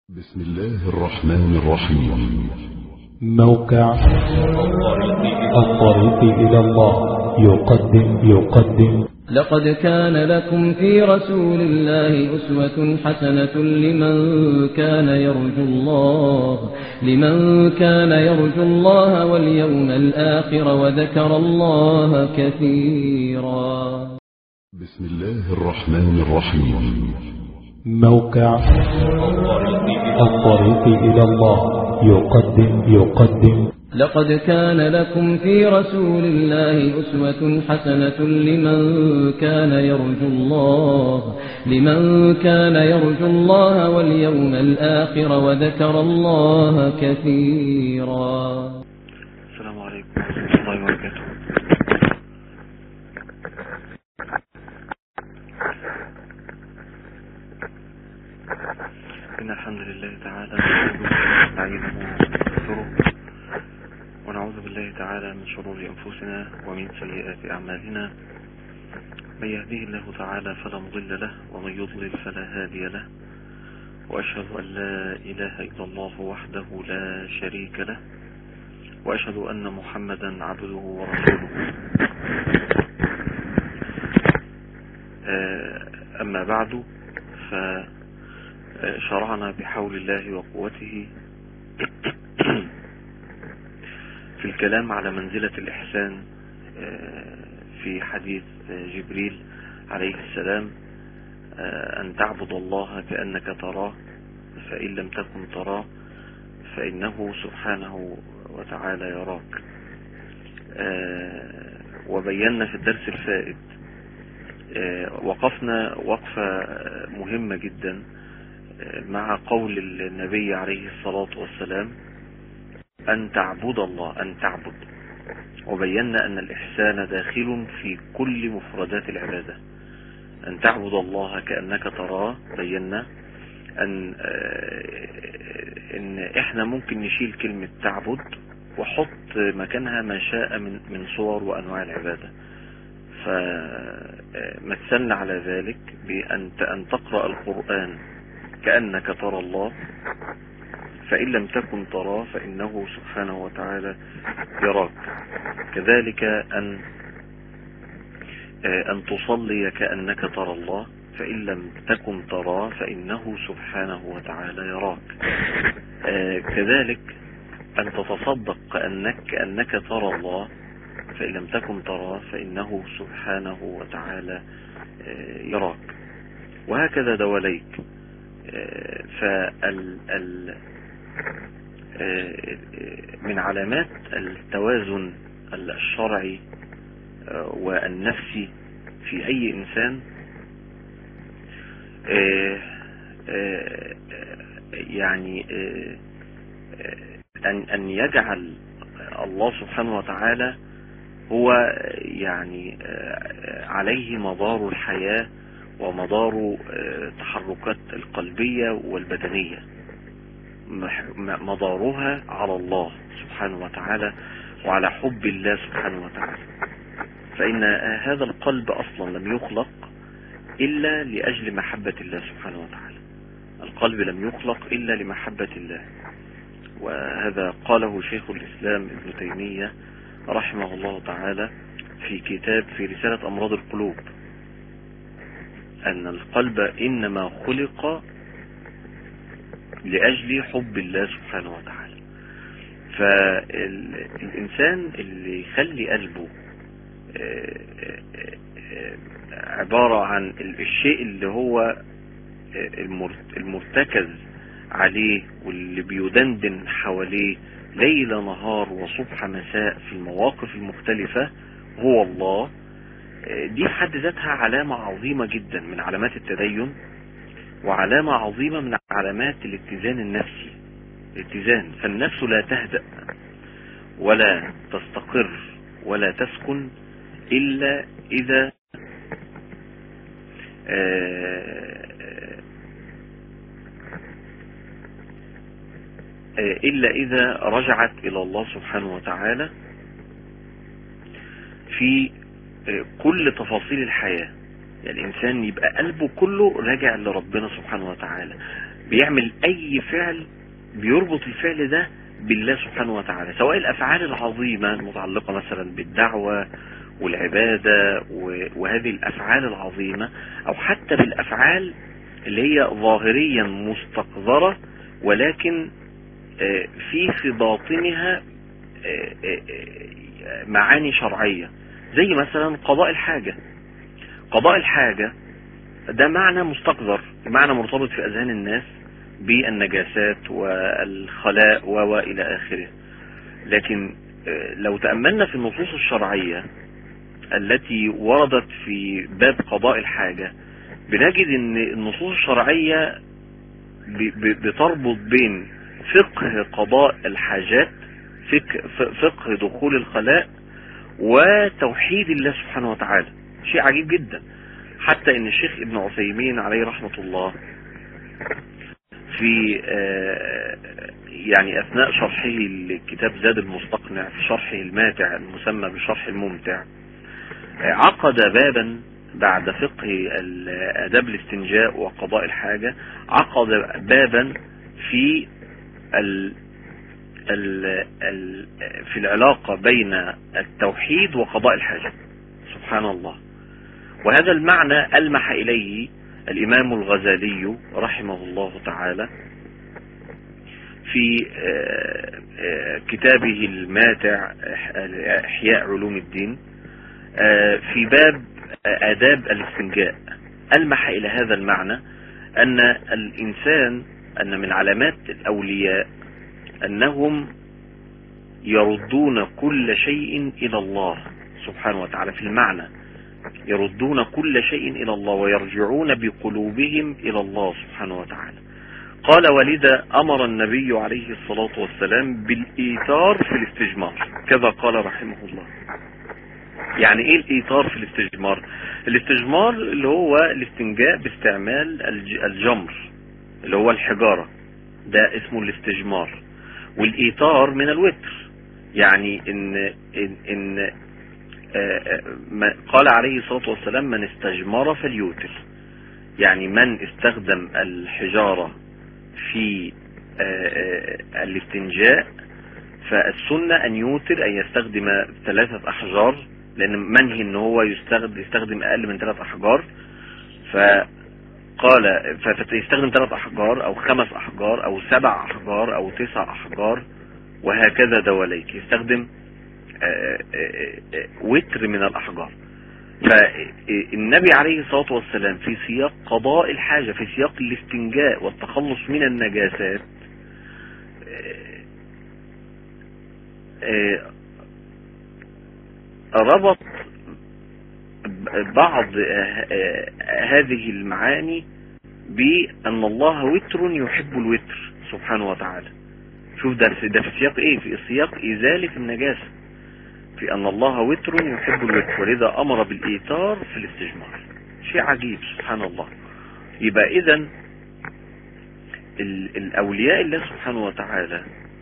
بسم الله الرحمن الرحيم موقع الطريق إلى الله يقدم يقدم لقد كان لكم في رسول الله أسوة حسنة لمن كان يرجو الله لمن كان يرجو الله واليوم الآخر وذكر الله كثيرا بسم الله الرحمن الرحيم موقع الطريق إلى الله يقدم يقدم لقد كان لكم في رسول الله أسوة حسنة لمن كان يرجو الله لمن كان يرجو الله واليوم الآخر وذكر الله كثيرا السلام عليكم ورحمة الله وبركاته إن الحمد لله تعالى نستعينه ونستغفره ونعوذ بالله تعالى من شرور أنفسنا ومن سيئات أعمالنا من يهديه الله تعالى فلا مضل له ومن يضلل فلا هادي له وأشهد أن لا إله إلا الله وحده لا شريك له وأشهد أن محمدا عبده ورسوله آه، أما بعد فشرعنا بحول الله وقوته في الكلام على منزلة الإحسان آه، في حديث جبريل عليه السلام آه، أن تعبد الله كأنك تراه فإن لم تكن تراه فإنه سبحانه وتعالى يراك آه، وبينا في الدرس الفائت آه، وقفنا وقفة مهمة جدا آه، مع قول النبي عليه الصلاة والسلام أن تعبد الله أن تعبد وبينا أن الإحسان داخل في كل مفردات العبادة أن تعبد الله كأنك تراه بينا أن آه، إن إحنا ممكن نشيل كلمة تعبد وحط مكانها ما شاء من من صور وأنواع العبادة فمثلنا على ذلك بأن أن تقرأ القرآن كأنك ترى الله فإن لم تكن تراه فإنه سبحانه وتعالى يراك كذلك أن أن تصلي كأنك ترى الله فإن لم تكن تراه فإنه سبحانه وتعالى يراك كذلك أن تتصدق كأنك, كأنك ترى الله فإن لم تكن تراه فإنه سبحانه وتعالى يراك وهكذا دواليك فال ال من علامات التوازن الشرعي والنفسي في أي إنسان يعني أن أن يجعل الله سبحانه وتعالى هو يعني عليه مدار الحياة ومدار تحركات القلبية والبدنية مدارها على الله سبحانه وتعالى وعلى حب الله سبحانه وتعالى فإن هذا القلب أصلا لم يخلق إلا لأجل محبة الله سبحانه وتعالى القلب لم يخلق إلا لمحبة الله وهذا قاله شيخ الإسلام ابن تيمية رحمه الله تعالى في كتاب في رسالة أمراض القلوب أن القلب إنما خلق لأجل حب الله سبحانه وتعالى فالإنسان اللي يخلي قلبه عبارة عن الشيء اللي هو المرتكز عليه واللي بيدندن حواليه ليل نهار وصبح مساء في المواقف المختلفة هو الله دي في حد ذاتها علامة عظيمة جدا من علامات التدين وعلامة عظيمة من علامات الاتزان النفسي الاتزان فالنفس لا تهدأ ولا تستقر ولا تسكن إلا إذا إلا إذا رجعت إلى الله سبحانه وتعالى في كل تفاصيل الحياة يعني الإنسان يبقى قلبه كله راجع لربنا سبحانه وتعالى بيعمل اي فعل بيربط الفعل ده بالله سبحانه وتعالى سواء الافعال العظيمة المتعلقة مثلا بالدعوة والعبادة وهذه الافعال العظيمة او حتى بالافعال اللي هي ظاهريا مستقذرة ولكن في في باطنها معاني شرعية زي مثلا قضاء الحاجة قضاء الحاجة ده معنى مستقذر معنى مرتبط في اذهان الناس بالنجاسات والخلاء والى اخره لكن لو تأملنا في النصوص الشرعية التي وردت في باب قضاء الحاجة بنجد ان النصوص الشرعية بتربط بين فقه قضاء الحاجات فقه دخول الخلاء وتوحيد الله سبحانه وتعالى شيء عجيب جدا حتى ان الشيخ ابن عثيمين عليه رحمة الله في يعني اثناء شرحه لكتاب زاد المستقنع في شرحه الماتع المسمى بالشرح الممتع عقد بابا بعد فقه اداب الاستنجاء وقضاء الحاجة عقد بابا في ال ال ال في العلاقة بين التوحيد وقضاء الحاجة سبحان الله وهذا المعنى ألمح إليه الإمام الغزالي رحمه الله تعالى في كتابه الماتع إحياء علوم الدين في باب آداب الاستنجاء ألمح إلى هذا المعنى أن الإنسان أن من علامات الأولياء أنهم يردون كل شيء إلى الله سبحانه وتعالى في المعنى يردون كل شيء إلى الله ويرجعون بقلوبهم إلى الله سبحانه وتعالى قال ولذا أمر النبي عليه الصلاة والسلام بالإيثار في الاستجمار كذا قال رحمه الله يعني ايه الايثار في الاستجمار الاستجمار اللي هو الاستنجاء باستعمال الجمر اللي هو الحجارة ده اسمه الاستجمار والايثار من الوتر يعني ان ان, إن قال عليه الصلاة والسلام من استجمر فليوتر يعني من استخدم الحجارة في الاستنجاء فالسنة ان يوتر ان يستخدم ثلاثة احجار لان منهي ان هو يستخدم, يستخدم اقل من ثلاث احجار فقال فيستخدم ثلاث احجار او خمس احجار او سبع احجار او تسع احجار وهكذا دواليك يستخدم وتر من الاحجار فالنبي عليه الصلاة والسلام في سياق قضاء الحاجة في سياق الاستنجاء والتخلص من النجاسات ربط بعض هذه المعاني بأن الله وتر يحب الوتر سبحانه وتعالى شوف ده ده في سياق ايه في سياق ازالة النجاسة في ان الله وتر يحب الوتر ولذا امر بالايثار في الاستجمار شيء عجيب سبحان الله يبقى اذا الاولياء الله سبحانه وتعالى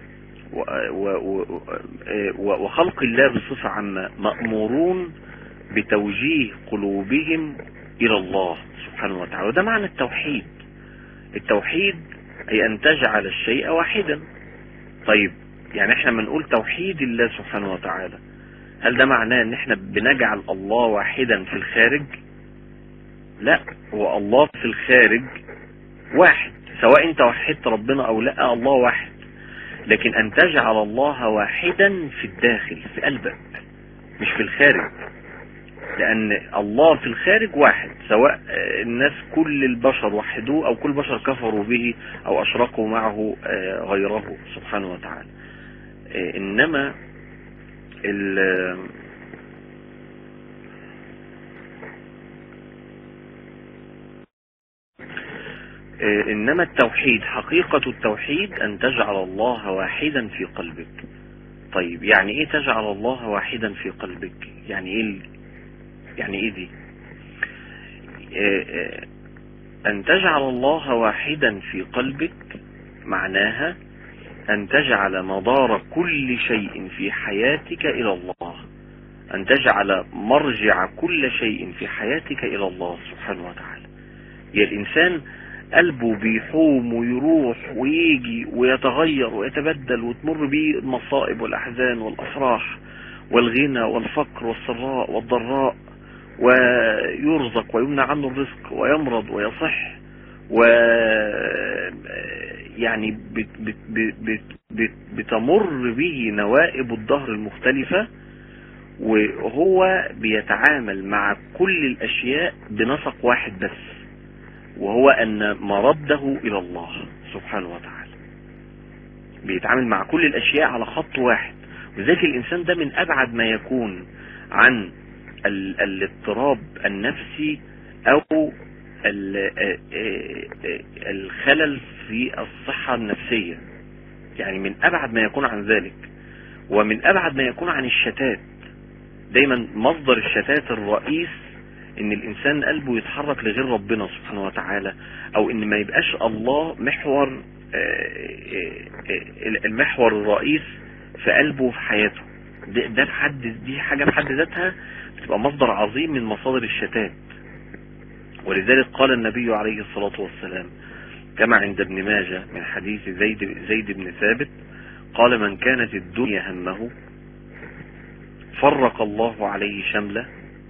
وخلق الله بصفة عامة مأمورون بتوجيه قلوبهم إلى الله سبحانه وتعالى وده معنى التوحيد التوحيد أي أن تجعل الشيء واحدا طيب يعني احنا بنقول توحيد الله سبحانه وتعالى هل ده معناه ان احنا بنجعل الله واحدا في الخارج لا هو الله في الخارج واحد سواء انت وحدت ربنا او لا الله واحد لكن ان تجعل الله واحدا في الداخل في قلبك مش في الخارج لان الله في الخارج واحد سواء الناس كل البشر وحدوه او كل بشر كفروا به او اشركوا معه غيره سبحانه وتعالى انما ال انما التوحيد حقيقة التوحيد ان تجعل الله واحدا في قلبك طيب يعني ايه تجعل الله واحدا في قلبك يعني ايه يعني ايه دي ان تجعل الله واحدا في قلبك معناها ان تجعل مدار كل شيء في حياتك الى الله ان تجعل مرجع كل شيء في حياتك الى الله سبحانه وتعالى يا الانسان قلبه بيحوم ويروح ويجي ويتغير ويتبدل وتمر بيه المصائب والأحزان والأفراح والغنى والفقر والسراء والضراء ويرزق ويمنع عنه الرزق ويمرض ويصح و يعني بت بت بت بت بتمر به نوائب الدهر المختلفة وهو بيتعامل مع كل الأشياء بنسق واحد بس وهو أن مرده إلى الله سبحانه وتعالى بيتعامل مع كل الأشياء على خط واحد وذلك الإنسان ده من أبعد ما يكون عن ال الاضطراب النفسي أو الخلل في الصحة النفسية يعني من أبعد ما يكون عن ذلك ومن أبعد ما يكون عن الشتات دايما مصدر الشتات الرئيس ان الانسان قلبه يتحرك لغير ربنا سبحانه وتعالى او ان ما يبقاش الله محور المحور الرئيس في قلبه وفي حياته ده, ده في حد دي حاجة في حد ذاتها بتبقى مصدر عظيم من مصادر الشتات ولذلك قال النبي عليه الصلاة والسلام كما عند ابن ماجه من حديث زيد, زيد بن ثابت قال من كانت الدنيا همه فرق الله عليه شمله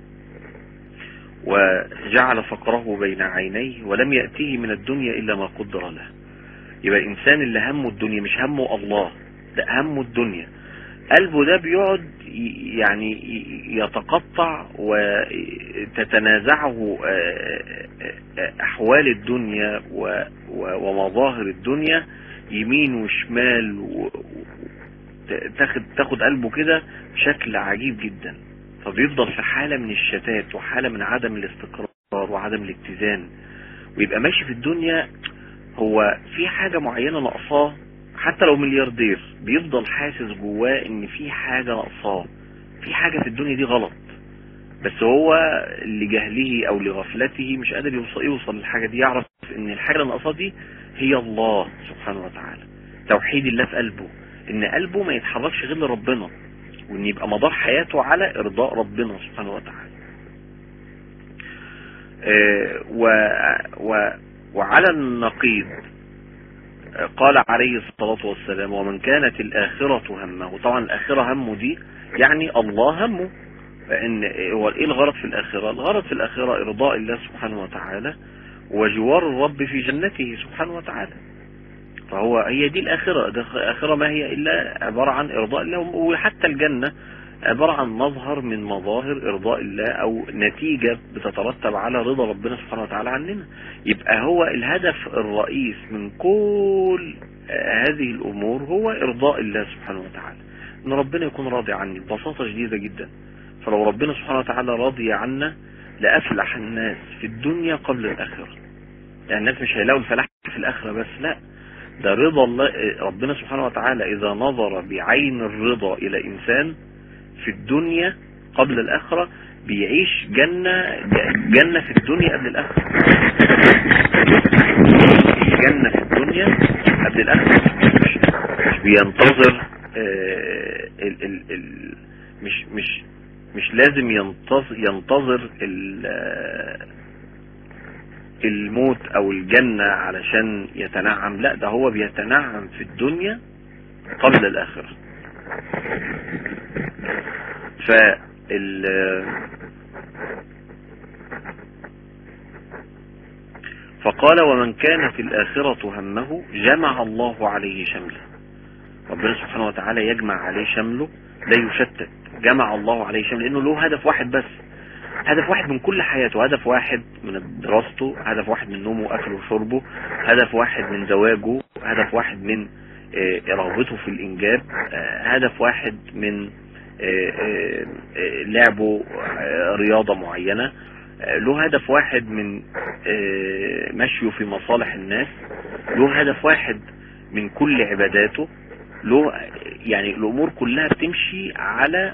وجعل فقره بين عينيه ولم يأتيه من الدنيا إلا ما قدر له يبقى الإنسان اللي همه الدنيا مش همه الله ده همه الدنيا قلبه ده بيقعد يعني يتقطع وتتنازعه أحوال الدنيا ومظاهر الدنيا يمين وشمال تاخد تاخد قلبه كده بشكل عجيب جدا فبيفضل في حالة من الشتات وحالة من عدم الاستقرار وعدم الاتزان ويبقى ماشي في الدنيا هو في حاجة معينة ناقصاه حتى لو ملياردير بيفضل حاسس جواه ان في حاجة ناقصاه في حاجة في الدنيا دي غلط بس هو لجهله او لغفلته مش قادر يوصل يوصل للحاجة دي يعرف ان الحاجة اللي ناقصاه دي هي الله سبحانه وتعالى توحيد الله في قلبه ان قلبه ما يتحركش غير لربنا وان يبقى مدار حياته على ارضاء ربنا سبحانه وتعالى اه و و وعلى النقيض قال عليه الصلاة والسلام ومن كانت الآخرة همه طبعا الآخرة همه دي يعني الله همه فإن هو إيه الغرض في الآخرة الغرض في الآخرة إرضاء الله سبحانه وتعالى وجوار الرب في جنته سبحانه وتعالى فهو هي دي الآخرة الآخرة ما هي إلا عبارة عن إرضاء الله وحتى الجنة عبارة عن مظهر من مظاهر إرضاء الله أو نتيجة بتترتب على رضا ربنا سبحانه وتعالى عننا يبقى هو الهدف الرئيس من كل هذه الأمور هو إرضاء الله سبحانه وتعالى إن ربنا يكون راضي عني ببساطة شديدة جدا فلو ربنا سبحانه وتعالى راضي عنا لأفلح الناس في الدنيا قبل الآخرة يعني الناس مش هيلاقوا الفلاح في الآخرة بس لا ده رضا الله ربنا سبحانه وتعالى إذا نظر بعين الرضا إلى إنسان في الدنيا قبل الآخرة بيعيش جنة جنة في الدنيا قبل الآخرة جنة في الدنيا قبل الآخرة مش, مش بينتظر آه ال ال ال مش مش مش لازم ينتظر ينتظر الموت او الجنة علشان يتنعم لا ده هو بيتنعم في الدنيا قبل الاخرة فال فقال ومن كانت الآخرة همه جمع الله عليه شمله ربنا سبحانه وتعالى يجمع عليه شمله لا يشتت جمع الله عليه شمله لأنه له هدف واحد بس هدف واحد من كل حياته هدف واحد من دراسته هدف واحد من نومه واكله وشربه هدف واحد من زواجه هدف واحد من رغبته في الانجاب هدف واحد من لعبه رياضة معينة له هدف واحد من مشيه في مصالح الناس له هدف واحد من كل عباداته له يعني الامور كلها بتمشي على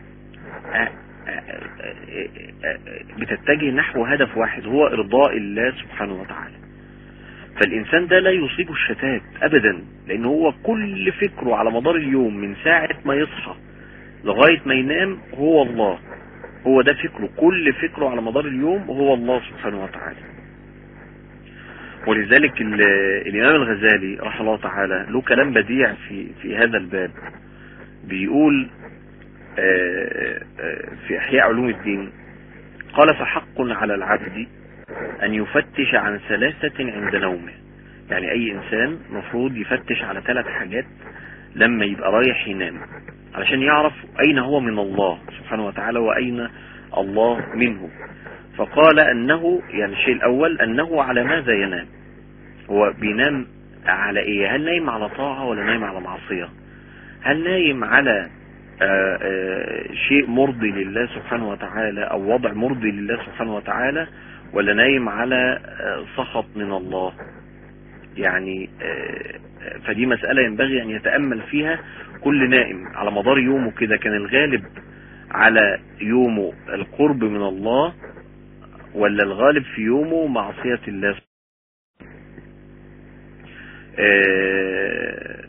بتتجه نحو هدف واحد هو ارضاء الله سبحانه وتعالى فالانسان ده لا يصيبه الشتات ابدا لان هو كل فكره على مدار اليوم من ساعة ما يصحى لغاية ما ينام هو الله هو ده فكره كل فكره على مدار اليوم هو الله سبحانه وتعالى ولذلك ال- الإمام الغزالي رحمه الله تعالى له كلام بديع في في هذا الباب بيقول آه، آه، في إحياء علوم الدين قال فحق على العبد أن يفتش عن ثلاثة عند نومه يعني أي إنسان مفروض يفتش على ثلاث حاجات لما يبقى رايح ينام علشان يعرف أين هو من الله سبحانه وتعالى وأين الله منه فقال أنه يعني الشيء الأول أنه على ماذا ينام هو بينام على إيه هل نايم على طاعة ولا نايم على معصية هل نايم على آه، آه، شيء مرضي لله سبحانه وتعالى أو وضع مرضي لله سبحانه وتعالى ولا نايم على آه، سخط من الله يعني آه، فدي مسألة ينبغي أن يتأمل فيها كل نائم على مدار يومه كده كان الغالب على يومه القرب من الله ولا الغالب في يومه معصية الله آه،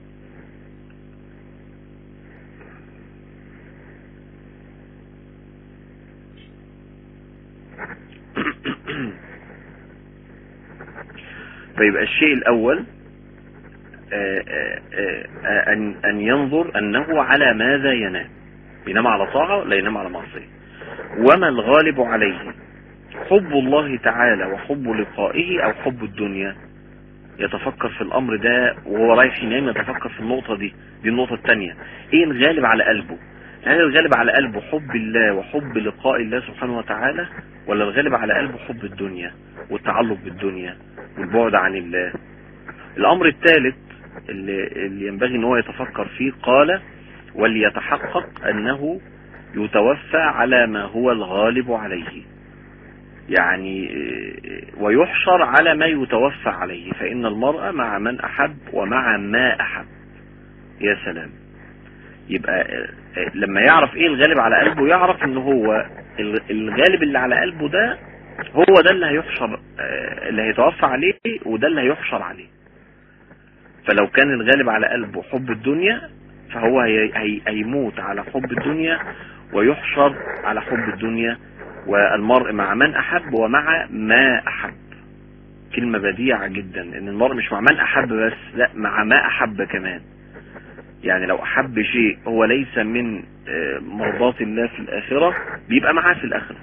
فيبقى الشيء الأول آه، آه، آه، أن أن ينظر أنه على ماذا ينام ينام على طاعة ولا ينام على معصية وما الغالب عليه حب الله تعالى وحب لقائه أو حب الدنيا يتفكر في الأمر ده وهو رايح ينام يتفكر في النقطة دي دي النقطة الثانية إيه الغالب على قلبه هل الغالب على قلبه حب الله وحب لقاء الله سبحانه وتعالى ولا الغالب على قلبه حب الدنيا والتعلق بالدنيا والبعد عن الله الأمر الثالث اللي, اللي ينبغي ان هو يتفكر فيه قال وليتحقق أنه يتوفى على ما هو الغالب عليه يعني آه، ويحشر على ما يتوفى عليه فإن المرء مع من أحب ومع ما أحب يا سلام يبقى آه، آه، لما يعرف ايه الغالب على قلبه يعرف ان هو الغ- الغالب اللي على قلبه ده هو ده اللي هيحشر آه، اللي هيتوفى عليه وده اللي هيحشر عليه فلو كان الغالب على قلبه حب الدنيا فهو هي هي هيموت على حب الدنيا ويحشر على حب الدنيا والمرء مع من أحب ومع ما أحب كلمة بديعة جدا ان المرء مش مع من أحب بس لا مع ما أحب كمان يعني لو أحب شيء هو ليس من آه، مرضات الله في الآخرة بيبقى معاه في الآخرة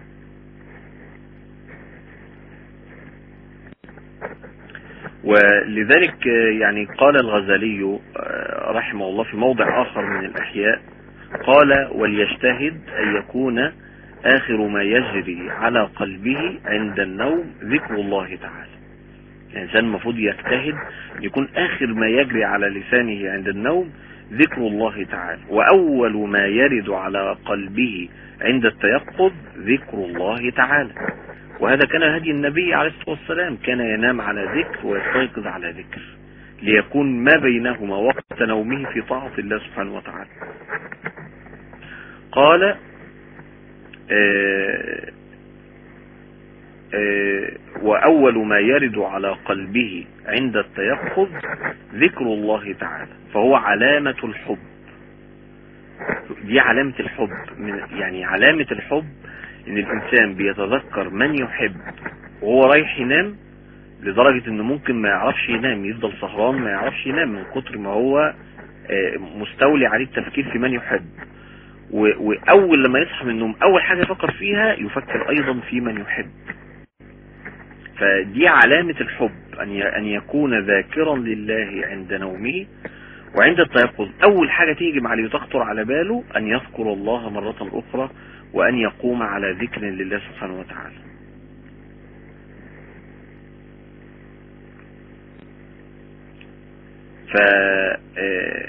ولذلك آه، يعني قال الغزالي آه، رحمه الله في موضع آخر من الأحياء قال وليجتهد أن يكون آخر ما يجري على قلبه عند النوم ذكر الله تعالى الإنسان المفروض يجتهد يكون آخر ما يجري على لسانه عند النوم ذكر الله تعالى وأول ما يرد على قلبه عند التيقظ ذكر الله تعالى وهذا كان هدي النبي عليه الصلاة والسلام كان ينام على ذكر ويستيقظ على ذكر ليكون ما بينهما وقت نومه في طاعة الله سبحانه وتعالى قال آه آه وأول ما يرد على قلبه عند التيقظ ذكر الله تعالى فهو علامة الحب دي علامة الحب من يعني علامة الحب ان الانسان بيتذكر من يحب وهو رايح ينام لدرجة انه ممكن ما يعرفش ينام يفضل سهران ما يعرفش ينام من كتر ما هو آه، مستولي عليه التفكير في من يحب و- واول لما يصحى من النوم اول حاجة يفكر فيها يفكر ايضا في من يحب فدي علامة الحب ان ي- ان يكون ذاكرا لله عند نومه وعند التيقظ اول حاجة تيجي مع اللي تخطر على باله ان يذكر الله مرة اخرى وان يقوم على ذكر لله سبحانه وتعالى ف آه،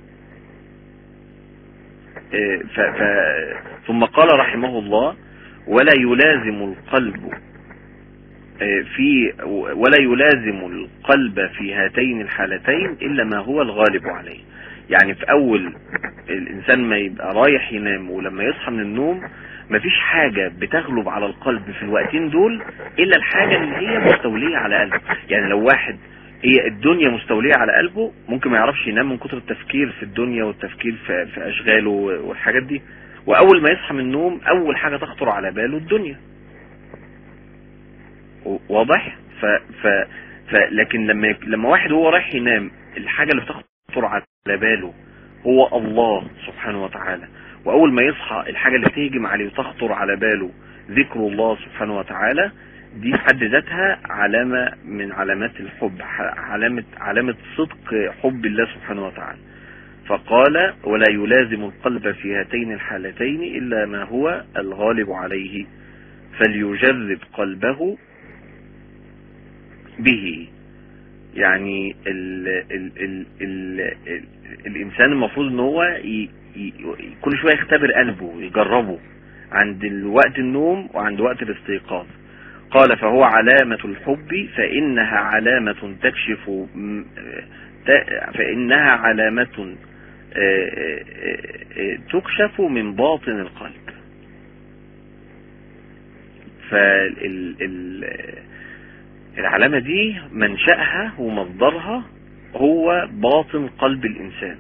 آه، ف... ف... ثم قال رحمه الله ولا يلازم القلب آه، في ولا يلازم القلب في هاتين الحالتين إلا ما هو الغالب عليه يعني في أول الإنسان ما يبقى رايح ينام ولما يصحى من النوم مفيش حاجة بتغلب على القلب في الوقتين دول إلا الحاجة اللي هي مستولية على قلبه يعني لو واحد هي الدنيا مستولية على قلبه ممكن ما يعرفش ينام من كتر التفكير في الدنيا والتفكير في, في أشغاله والحاجات دي وأول ما يصحى من النوم أول حاجة تخطر على باله الدنيا واضح ف ف ف لكن لما يك- لما واحد هو رايح ينام الحاجه اللي بتخطر على باله هو الله سبحانه وتعالى واول ما يصحى الحاجه اللي تهجم عليه وتخطر على باله ذكر الله سبحانه وتعالى دي في حد ذاتها علامة من علامات الحب ح- علامة علامة صدق حب الله سبحانه وتعالى فقال ولا يلازم القلب في هاتين الحالتين إلا ما هو الغالب عليه فليجرب قلبه به يعني ال ال ال ال ال الإنسان المفروض ان هو ي ي كل شوية يختبر قلبه يجربه عند وقت النوم وعند وقت الاستيقاظ قال فهو علامة الحب فإنها علامة تكشف م- ت- فإنها علامة آه، آه، آه، تكشف من باطن القلب فالعلامة دي منشأها ومصدرها هو باطن قلب الإنسان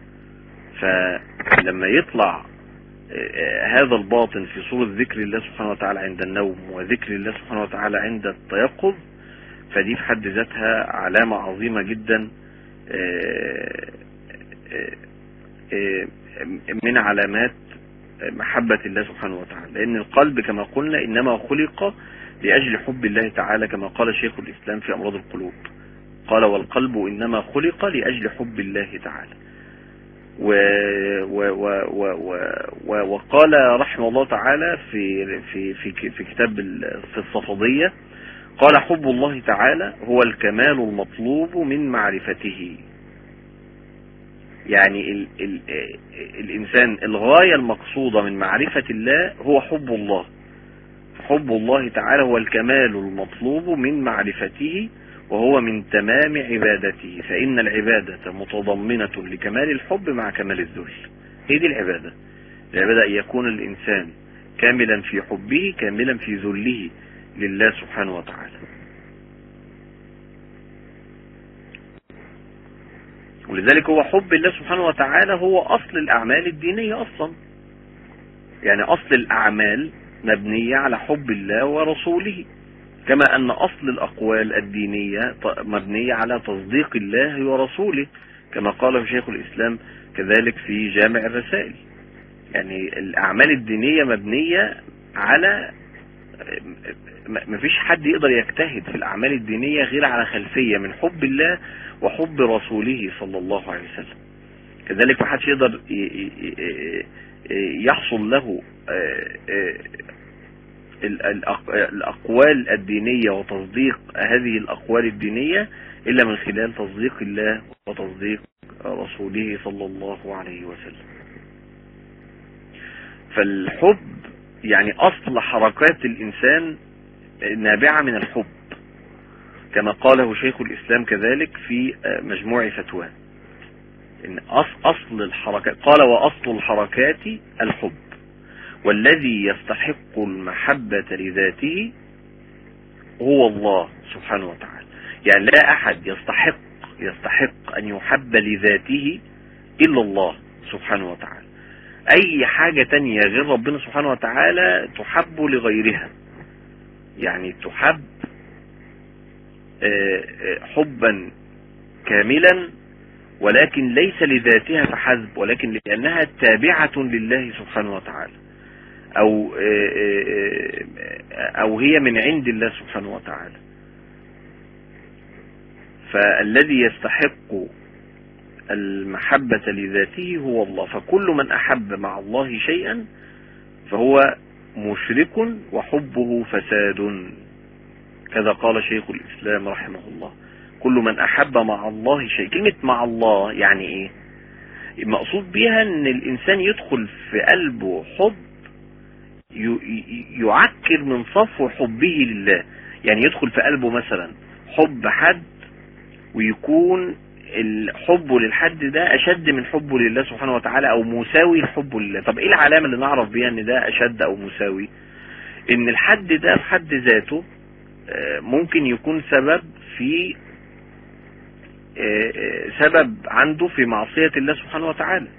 فلما يطلع آه، هذا الباطن في صورة ذكر الله سبحانه وتعالى عند النوم وذكر الله سبحانه وتعالى عند التيقظ فدي في حد ذاتها علامة عظيمة جدا آه، آه، آه، من علامات محبة الله سبحانه وتعالى لأن القلب كما قلنا إنما خلق لأجل حب الله تعالى كما قال شيخ الإسلام في أمراض القلوب قال والقلب إنما خلق لأجل حب الله تعالى و و و و و و وقال رحمه الله تعالى في في في ك- في كتاب ال- في الصفدية قال حب الله تعالى هو الكمال المطلوب من معرفته يعني ال ال الإنسان الغاية المقصودة من معرفة الله هو حب الله حب الله تعالى هو الكمال المطلوب من معرفته وهو من تمام عبادته فإن العبادة متضمنة لكمال الحب مع كمال الذل هي دي العبادة العبادة أن يكون الإنسان كاملا في حبه كاملا في ذله لله سبحانه وتعالى ولذلك هو حب الله سبحانه وتعالى هو أصل الأعمال الدينية أصلا يعني أصل الأعمال مبنية على حب الله ورسوله كما أن أصل الأقوال الدينية ط- مبنية على تصديق الله ورسوله كما قال شيخ الإسلام كذلك في جامع الرسائل يعني الأعمال الدينية مبنية على م- مفيش حد يقدر يجتهد في الأعمال الدينية غير على خلفية من حب الله وحب رسوله صلى الله عليه وسلم كذلك محدش يقدر ي- ي- ي- يحصل له آه، آه، ال- الأق- الأقوال الدينية وتصديق هذه الأقوال الدينية إلا من خلال تصديق الله وتصديق رسوله صلى الله عليه وسلم فالحب يعني أصل حركات الإنسان نابعة من الحب كما قاله شيخ الإسلام كذلك في مجموع فتواه إن أص- أصل الحركات قال وأصل الحركات الحب والذي يستحق المحبة لذاته هو الله سبحانه وتعالى يعني لا أحد يستحق يستحق أن يحب لذاته إلا الله سبحانه وتعالى أي حاجة تانية غير ربنا سبحانه وتعالى تحب لغيرها يعني تحب آه، آه، حبا كاملا ولكن ليس لذاتها فحسب ولكن لأنها تابعة لله سبحانه وتعالى أو آه، آه، آه، أو هي من عند الله سبحانه وتعالى فالذي يستحق المحبة لذاته هو الله فكل من أحب مع الله شيئا فهو مشرك وحبه فساد كذا قال شيخ الإسلام رحمه الله كل من أحب مع الله شيء كلمة مع الله يعني إيه المقصود بها أن الإنسان يدخل في قلبه حب ي- ي- يعكر من صفو حبه لله يعني يدخل في قلبه مثلا حب حد ويكون الحب للحد ده اشد من حبه لله سبحانه وتعالى او مساوي لحبه لله طب ايه العلامة اللي نعرف بيها ان ده اشد او مساوي ان الحد ده في حد ذاته آه، ممكن يكون سبب في آه، آه، سبب عنده في معصية الله سبحانه وتعالى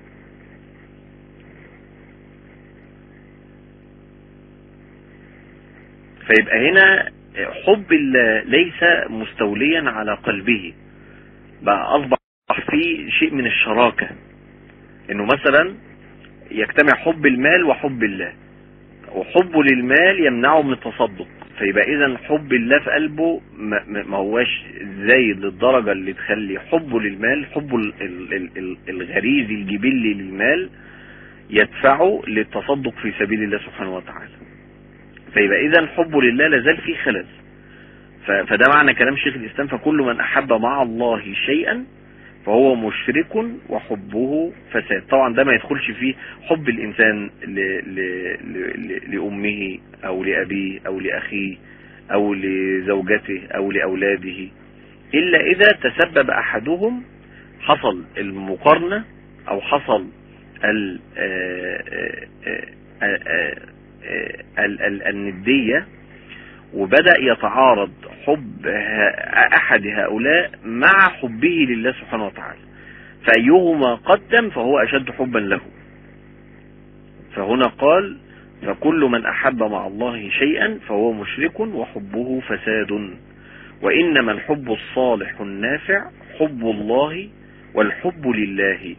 فيبقى هنا حب الله ليس مستوليا على قلبه بقى اصبح فيه شيء من الشراكة انه مثلا يجتمع حب المال وحب الله وحبه للمال يمنعه من التصدق فيبقى اذا حب الله في قلبه ما, ما ما هواش زايد للدرجة اللي تخلي حبه للمال حبه ال- ال- ال- ال- الغريزي الجبلي للمال يدفعه للتصدق في سبيل الله سبحانه وتعالى فيبقى اذا حبه لله لازال فيه خلل ف- فده معنى كلام شيخ الاسلام فكل من احب مع الله شيئا فهو مشرك وحبه فساد طبعا ده ما يدخلش فيه حب الانسان ل... ل... ل... ل... لامه او لابيه او لاخيه او لزوجته او لاولاده الا اذا تسبب احدهم حصل المقارنة او حصل ال... آه، آه، آه، آه، آه، ال- ال- الندية وبدأ يتعارض حب ه- أحد هؤلاء مع حبه لله سبحانه وتعالى فأيهما قدم فهو أشد حبا له فهنا قال فكل من أحب مع الله شيئا فهو مشرك وحبه فساد وإنما الحب الصالح النافع حب الله والحب لله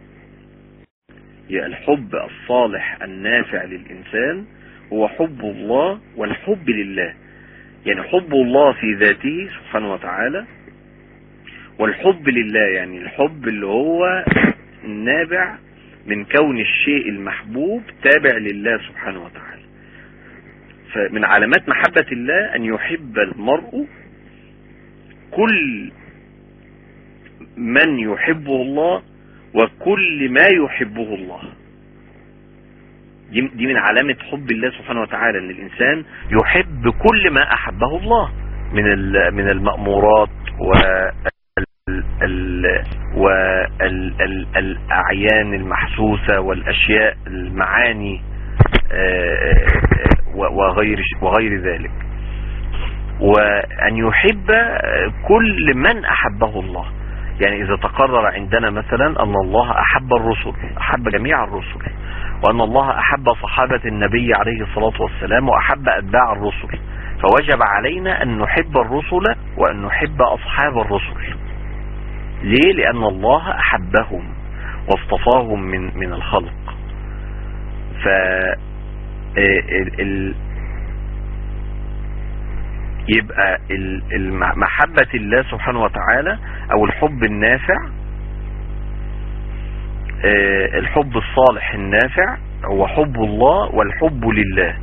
يا الحب الصالح النافع للإنسان هو حب الله والحب لله يعني حب الله في ذاته سبحانه وتعالى والحب لله يعني الحب اللي هو نابع من كون الشيء المحبوب تابع لله سبحانه وتعالى فمن علامات محبة الله أن يحب المرء كل من يحبه الله وكل ما يحبه الله دي دي من علامة حب الله سبحانه وتعالى ان الانسان يحب كل ما احبه الله من ال- من المأمورات والاعيان المحسوسة والاشياء المعاني آه، و- وغير وغير ذلك وان يحب كل من احبه الله يعني اذا تقرر عندنا مثلا ان الله احب الرسل احب جميع الرسل وأن الله أحب صحابة النبي عليه الصلاة والسلام وأحب أتباع الرسل فوجب علينا أن نحب الرسل وأن نحب أصحاب الرسل ليه؟ لأن الله أحبهم واصطفاهم من من الخلق ف ال- ال- يبقى ال- الم- محبة الله سبحانه وتعالى أو الحب النافع آه، الحب الصالح النافع هو حب الله والحب لله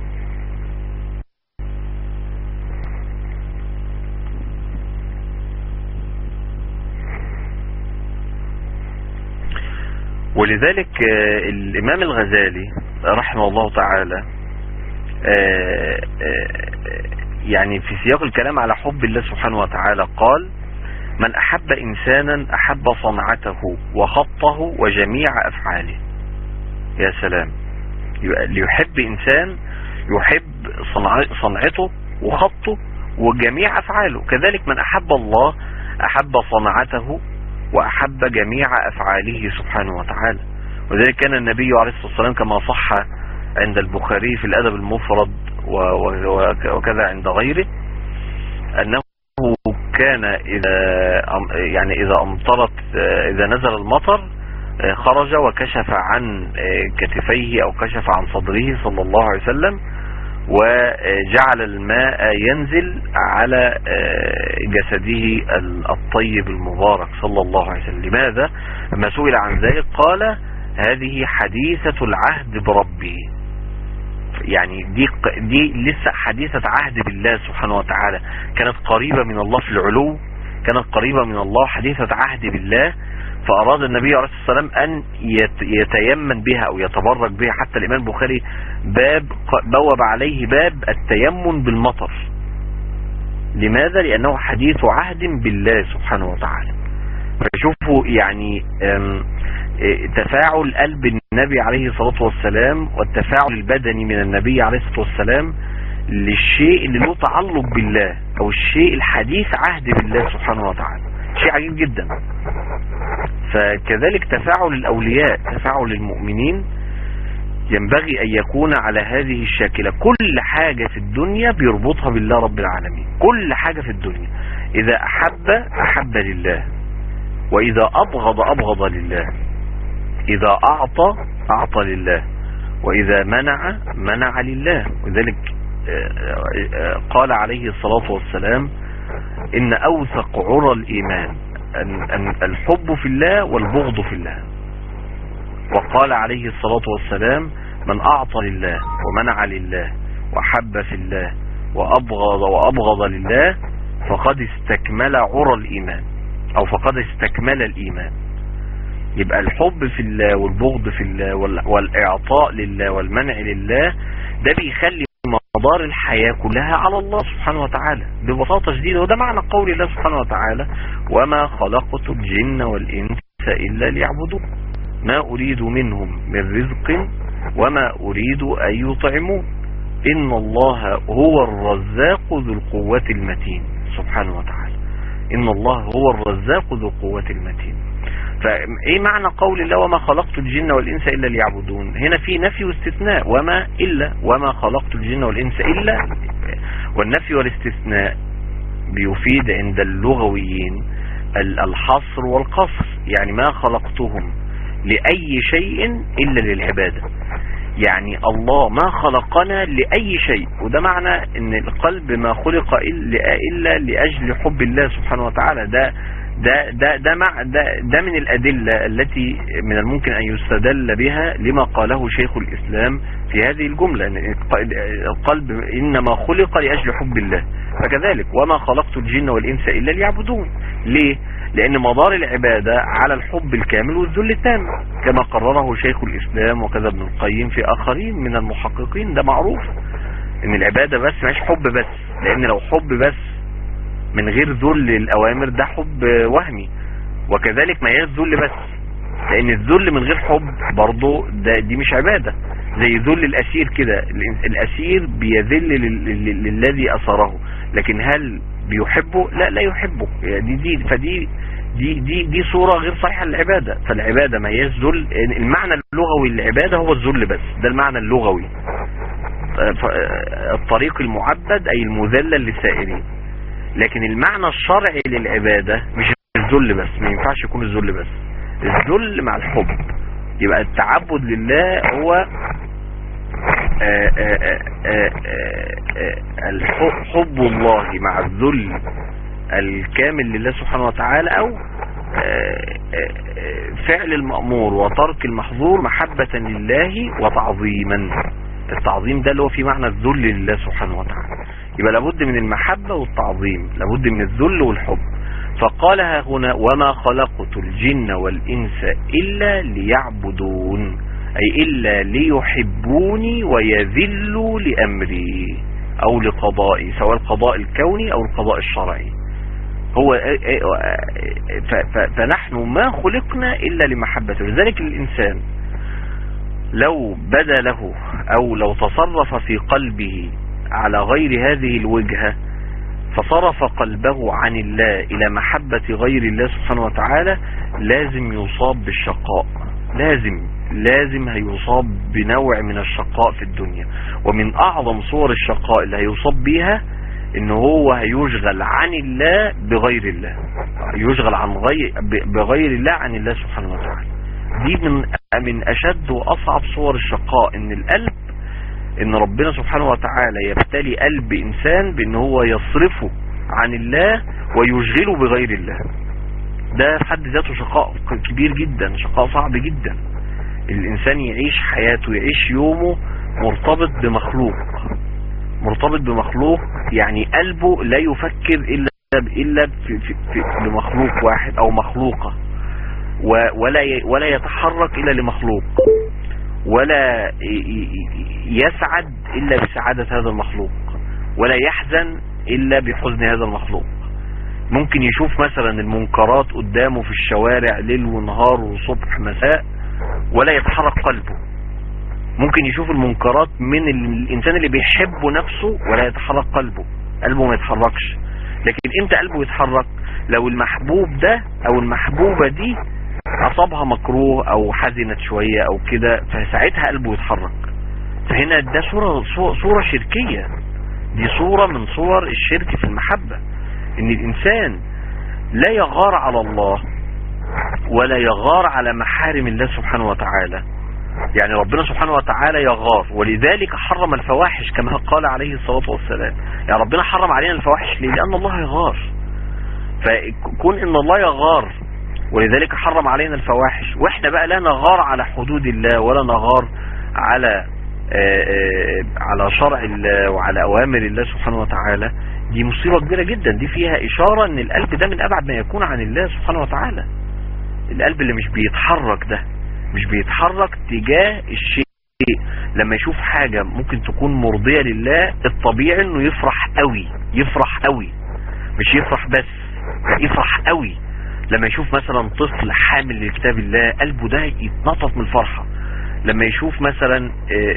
ولذلك آه، الإمام الغزالي رحمه الله تعالى آه، آه، يعني في سياق الكلام على حب الله سبحانه وتعالى قال من أحب إنسانا أحب صنعته وخطه وجميع أفعاله يا سلام يبقى اللي يحب إنسان يحب صنع- صنعته وخطه وجميع أفعاله كذلك من أحب الله أحب صنعته وأحب جميع أفعاله سبحانه وتعالى وذلك كان النبي عليه الصلاة والسلام كما صح عند البخاري في الأدب المفرد و- و- وكذا عند غيره أنه كان إذا أم- يعني إذا أمطرت إذا نزل المطر خرج وكشف عن كتفيه أو كشف عن صدره صلى الله عليه وسلم وجعل الماء ينزل على جسده الطيب المبارك صلى الله عليه وسلم لماذا؟ لما سئل عن ذلك قال هذه حديثة العهد بربي يعني دي دي لسه حديثة عهد بالله سبحانه وتعالى كانت قريبة من الله في العلو كانت قريبة من الله حديثة عهد بالله فأراد النبي عليه الصلاة والسلام أن يت- يتيمن بها أو يتبرك بها حتى الإمام البخاري باب بوب عليه باب التيمن بالمطر لماذا؟ لأنه حديث عهد بالله سبحانه وتعالى فشوفوا يعني أم، إيه، تفاعل قلب النبي عليه الصلاة والسلام والتفاعل البدني من النبي عليه الصلاة والسلام للشيء اللي له تعلق بالله او الشيء الحديث عهد بالله سبحانه وتعالى شيء عجيب جدا فكذلك تفاعل الاولياء تفاعل المؤمنين ينبغي أن يكون على هذه الشاكلة كل حاجة في الدنيا بيربطها بالله رب العالمين كل حاجة في الدنيا إذا أحب أحب لله وإذا أبغض أبغض لله إذا أعطى أعطى لله وإذا منع منع لله وذلك قال عليه الصلاة والسلام إن أوثق عرى الإيمان أن الحب في الله والبغض في الله وقال عليه الصلاة والسلام من أعطى لله ومنع لله وحب في الله وأبغض وأبغض لله فقد استكمل عرى الإيمان أو فقد استكمل الإيمان يبقى الحب في الله والبغض في الله والإعطاء لله والمنع لله ده بيخلي مدار الحياة كلها على الله سبحانه وتعالى ببساطة شديدة وده معنى قول الله سبحانه وتعالى وما خلقت الجن والإنس إلا ليعبدون ما أريد منهم من رزق وما أريد أن يطعمون إن الله هو الرزاق ذو القوة المتين سبحانه وتعالى إن الله هو الرزاق ذو القوة المتين فايه معنى قول الله وما خلقت الجن والانس الا ليعبدون هنا في نفي واستثناء وما الا وما خلقت الجن والانس الا والنفي والاستثناء بيفيد عند اللغويين الحصر والقصر يعني ما خلقتهم لأي شيء إلا للعبادة يعني الله ما خلقنا لأي شيء وده معنى ان القلب ما خلق إلا لأجل حب الله سبحانه وتعالى ده ده ده ده مع ده ده من الأدلة التي من الممكن أن يستدل بها لما قاله شيخ الإسلام في هذه الجملة أن القلب إنما خلق لأجل حب الله فكذلك وما خلقت الجن والإنس إلا ليعبدون ليه لأن مدار العبادة على الحب الكامل والذل التام كما قرره شيخ الإسلام وكذا ابن القيم في آخرين من المحققين ده معروف ان العبادة بس مش حب بس لأن لو حب بس من غير ذل الأوامر ده حب وهمي وكذلك ما هياش ذل بس لأن الذل من غير حب برضه ده دي مش عبادة زي ذل الأسير كده الأسير بيذل للذي أسره لكن هل بيحبه لا لا يحبه دي دي فدي دي دي دي صورة غير صحيحة للعبادة فالعبادة ما هياش ذل المعنى اللغوي للعبادة هو الذل بس ده المعنى اللغوي الطريق المعبد أي المذلل للسائرين لكن المعنى الشرعي للعبادة مش الذل بس ما ينفعش يكون الذل بس الذل مع الحب يبقى التعبد لله هو حب الله مع الذل الكامل لله سبحانه وتعالى او فعل المأمور وترك المحظور محبة لله وتعظيما التعظيم ده اللي هو في معنى الذل لله سبحانه وتعالى يبقى لابد من المحبة والتعظيم لابد من الذل والحب فقالها هنا وما خلقت الجن والإنس إلا ليعبدون أي إلا ليحبوني ويذلوا لأمري أو لقضائي سواء القضاء الكوني أو القضاء الشرعي هو فنحن ما خلقنا إلا لمحبته لذلك الإنسان لو بدا له أو لو تصرف في قلبه على غير هذه الوجهة فصرف قلبه عن الله إلى محبة غير الله سبحانه وتعالى لازم يصاب بالشقاء لازم لازم هيصاب بنوع من الشقاء في الدنيا ومن أعظم صور الشقاء اللي هيصاب بيها ان هو هيشغل عن الله بغير الله يشغل عن غير بغير الله عن الله سبحانه وتعالى دي من من اشد واصعب صور الشقاء ان القلب ان ربنا سبحانه وتعالى يبتلي قلب انسان بان هو يصرفه عن الله ويشغله بغير الله ده في حد ذاته شقاء كبير جدا شقاء صعب جدا الانسان يعيش حياته يعيش يومه مرتبط بمخلوق مرتبط بمخلوق يعني قلبه لا يفكر الا الا في في في بمخلوق واحد او مخلوقه ولا ولا يتحرك الا لمخلوق ولا يسعد الا بسعادة هذا المخلوق ولا يحزن الا بحزن هذا المخلوق ممكن يشوف مثلا المنكرات قدامه في الشوارع ليل ونهار وصبح مساء ولا يتحرك قلبه ممكن يشوف المنكرات من الانسان اللي بيحب نفسه ولا يتحرك قلبه قلبه ما يتحركش لكن امتى قلبه يتحرك لو المحبوب ده او المحبوبة دي اصابها مكروه او حزنت شوية او كده فساعتها قلبه يتحرك فهنا ده صورة صورة شركية دي صورة من صور الشرك في المحبة ان الانسان لا يغار على الله ولا يغار على محارم الله سبحانه وتعالى يعني ربنا سبحانه وتعالى يغار ولذلك حرم الفواحش كما قال عليه الصلاة والسلام يعني ربنا حرم علينا الفواحش ليه لأن الله يغار فكون ان الله يغار ولذلك حرم علينا الفواحش واحنا بقى لا نغار على حدود الله ولا نغار على آآ آآ على شرع الله وعلى اوامر الله سبحانه وتعالى دي مصيبة كبيرة جدا دي فيها اشارة ان القلب ده من ابعد ما يكون عن الله سبحانه وتعالى القلب اللي مش بيتحرك ده مش بيتحرك تجاه الشيء لما يشوف حاجة ممكن تكون مرضية لله الطبيعي انه يفرح قوي يفرح قوي مش يفرح بس يفرح قوي لما يشوف مثلا طفل حامل لكتاب الله قلبه ده يتنطط من الفرحة لما يشوف مثلا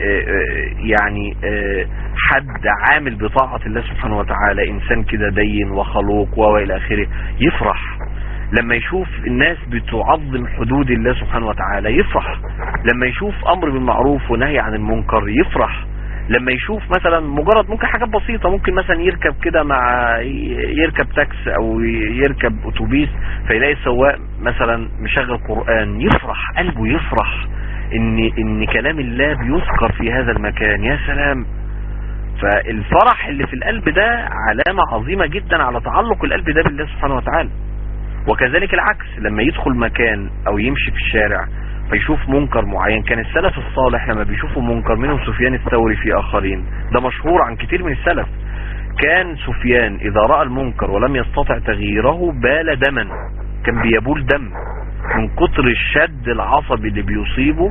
يعني حد عامل بطاعة الله سبحانه وتعالى انسان كده دين وخلوق والى اخره يفرح لما يشوف الناس بتعظم حدود الله سبحانه وتعالى يفرح لما يشوف امر بالمعروف ونهي عن المنكر يفرح لما يشوف مثلا مجرد ممكن حاجات بسيطة ممكن مثلا يركب كده مع يركب تاكس او يركب اتوبيس فيلاقي السواق مثلا مشغل قرآن يفرح قلبه يفرح ان ان كلام الله بيذكر في هذا المكان يا سلام فالفرح اللي في القلب ده علامة عظيمة جدا على تعلق القلب ده بالله سبحانه وتعالى وكذلك العكس لما يدخل مكان او يمشي في الشارع فيشوف منكر معين كان السلف الصالح لما بيشوفوا منكر منهم سفيان الثوري في اخرين ده مشهور عن كتير من السلف كان سفيان اذا رأى المنكر ولم يستطع تغييره بال دما كان بيبول دم من كتر الشد العصبي اللي بيصيبه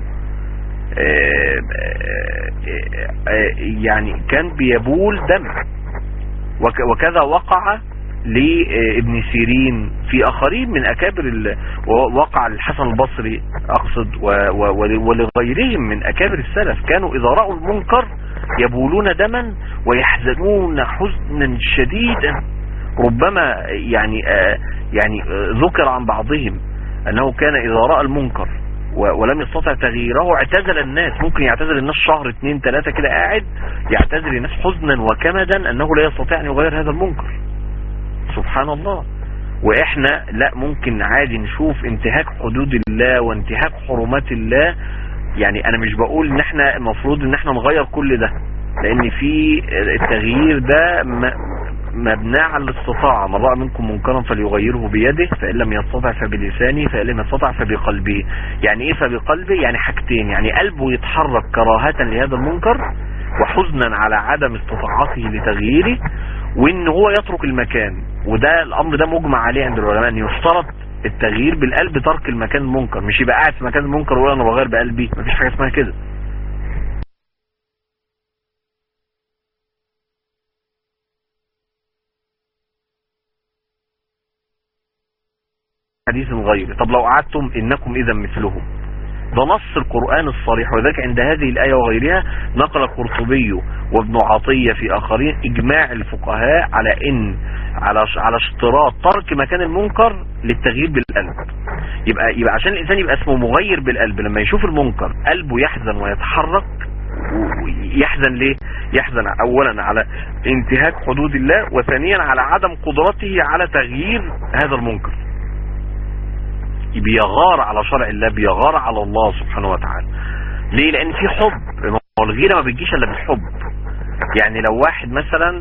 يعني كان بيبول دم وكذا وقع لابن سيرين في اخرين من اكابر وقع الحسن البصري اقصد ولغيرهم من اكابر السلف كانوا اذا رأوا المنكر يبولون دما ويحزنون حزنا شديدا ربما يعني يعني ذكر عن بعضهم انه كان اذا رأى المنكر ولم يستطع تغييره اعتزل الناس ممكن يعتزل الناس شهر اتنين تلاتة كده قاعد يعتزل الناس حزنا وكمدا انه لا يستطيع ان يغير هذا المنكر سبحان الله واحنا لا ممكن عادي نشوف انتهاك حدود الله وانتهاك حرمات الله يعني انا مش بقول ان احنا المفروض ان احنا نغير كل ده لان في التغيير ده مبنى على الاستطاعة من رأى منكم منكرا فليغيره بيده فإن لم يستطع فبلسانه فإن لم يستطع فبقلبه يعني ايه فبقلبه يعني حاجتين يعني قلبه يتحرك كراهة لهذا المنكر وحزنا على عدم استطاعته لتغييره وان هو يترك المكان وده الامر ده مجمع عليه عند العلماء ان يشترط التغيير بالقلب ترك المكان المنكر مش يبقى قاعد في مكان المنكر ويقول انا بغير بقلبي مفيش حاجه اسمها كده حديث غيره طب لو قعدتم انكم اذا مثلهم ده نص القرآن الصريح وذلك عند هذه الآية وغيرها نقل القرطبي وابن عطية في آخرين إجماع الفقهاء على إن على على اشتراط ترك مكان المنكر للتغيير بالقلب يبقى يبقى عشان الإنسان يبقى اسمه مغير بالقلب لما يشوف المنكر قلبه يحزن ويتحرك يحزن ليه يحزن اولا على انتهاك حدود الله وثانيا على عدم قدرته على تغيير هذا المنكر بيغار على شرع الله بيغار على الله سبحانه وتعالى ليه لان في حب الغيرة ما بتجيش الا بالحب يعني لو واحد مثلا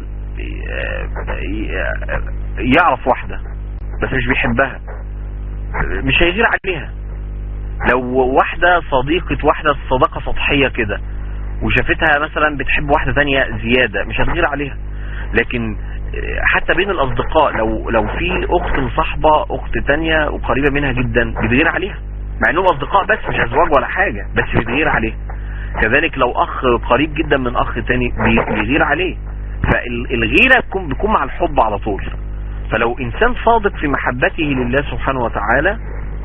يعرف واحدة بس مش بيحبها مش هيغير عليها لو واحدة صديقة واحدة صداقة سطحية كده وشافتها مثلا بتحب واحدة تانية زيادة مش هتغير عليها لكن حتى بين الاصدقاء لو لو في اخت مصاحبه اخت تانية وقريبه منها جدا بتغير عليها مع انهم اصدقاء بس مش ازواج ولا حاجه بس بتغير عليها كذلك لو اخ قريب جدا من اخ تاني بيغير عليه فالغيره بتكون بتكون مع الحب على طول فلو انسان صادق في محبته لله سبحانه وتعالى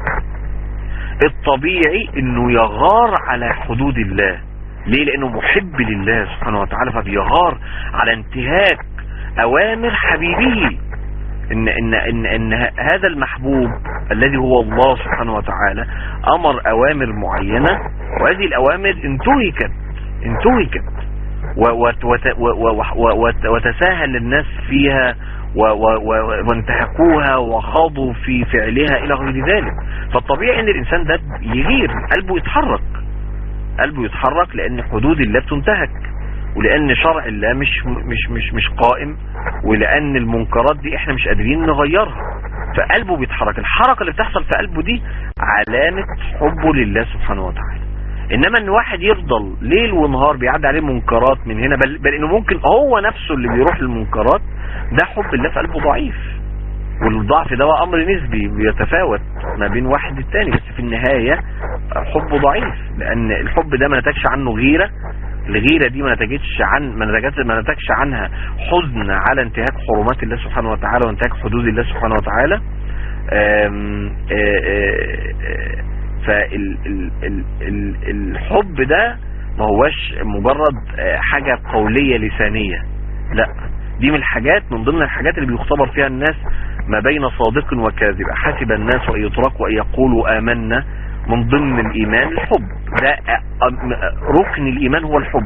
الطبيعي انه يغار على حدود الله ليه لانه محب لله سبحانه وتعالى فبيغار على انتهاك اوامر حبيبه ان ان ان, إن ه- هذا المحبوب الذي هو الله سبحانه وتعالى امر اوامر معينة وهذه الاوامر انتهكت انتهكت و- وت- وت- و- و- و- وت- وتساهل الناس فيها و- و- و- وانتهكوها وخاضوا في فعلها الى غير ذلك فالطبيعي ان الانسان ده يغير قلبه يتحرك قلبه يتحرك لان حدود الله بتنتهك ولان شرع الله مش مش مش مش قائم ولان المنكرات دي احنا مش قادرين نغيرها فقلبه بيتحرك الحركه اللي بتحصل في قلبه دي علامه حبه لله سبحانه وتعالى انما ان واحد يفضل ليل ونهار بيعدي عليه منكرات من هنا بل, بل انه ممكن هو نفسه اللي بيروح للمنكرات ده حب الله في قلبه ضعيف والضعف ده هو امر نسبي بيتفاوت ما بين واحد والتاني بس في النهاية حبه ضعيف لان الحب ده ما نتجش عنه غيرة الغيرة دي ما نتجتش عن ما نتجتش ما نتجش عنها حزن على انتهاك حرمات الله سبحانه وتعالى وانتهاك حدود الله سبحانه وتعالى آم، آه، آه، آه، فال ال- ال- ال- الحب ده ما هوش مجرد آه، حاجة قولية لسانية لا دي من الحاجات من ضمن الحاجات اللي بيختبر فيها الناس ما بين صادق وكاذب حسب الناس ان يتركوا ان يقولوا آمنا من ضمن الإيمان الحب ده أ- أ- ركن الإيمان هو الحب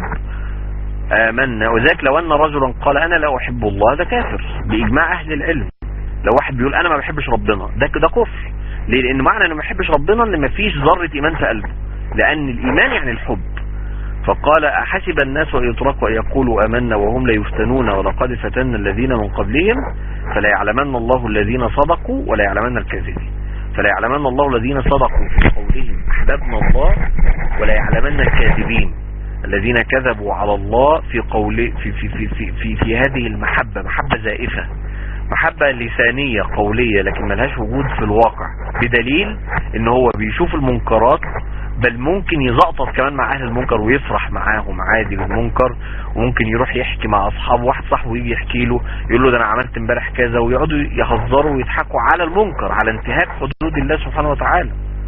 آمنا وذلك لو أن رجلا قال أنا لا أحب الله ده كافر بإجماع أهل العلم لو واحد بيقول أنا ما بحبش ربنا ده ده كفر ليه لأن معنى أنه ما بيحبش ربنا أن ما فيش ذرة إيمان في قلبه لأن الإيمان يعني الحب فقال أحسب الناس أن يتركوا أن يقولوا آمنا وهم لا يفتنون ولقد فتنا الذين من قبلهم فلا يعلمن الله الذين صدقوا ولا يعلمن الكاذبين فلا يعلمن الله الذين صدقوا في قولهم أحببنا الله ولا يعلمن الكاذبين الذين كذبوا على الله في قول في في في في, في, في هذه المحبة محبة زائفة محبة لسانية قولية لكن ملهاش وجود في الواقع بدليل ان هو بيشوف المنكرات بل ممكن يزقطط كمان مع اهل المنكر ويفرح معاهم عادي بالمنكر وممكن يروح يحكي مع اصحابه واحد صاحبه يجي يحكي له يقول له ده انا عملت امبارح كذا ويقعدوا يهزروا ويضحكوا على المنكر على انتهاك حدود الله سبحانه وتعالى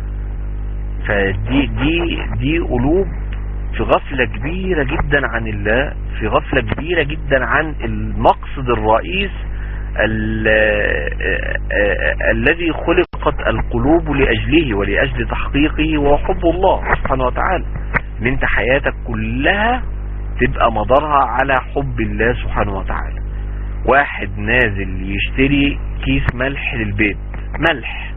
فدي دي دي قلوب في غفلة كبيرة جدا عن الله في غفلة كبيرة جدا عن المقصد الرئيس ال- آه، آه، الذي خلقت القلوب لأجله ولأجل تحقيقه وهو حب الله سبحانه وتعالى ان انت حياتك كلها تبقى مدارها على حب الله سبحانه وتعالى واحد نازل يشتري كيس ملح للبيت ملح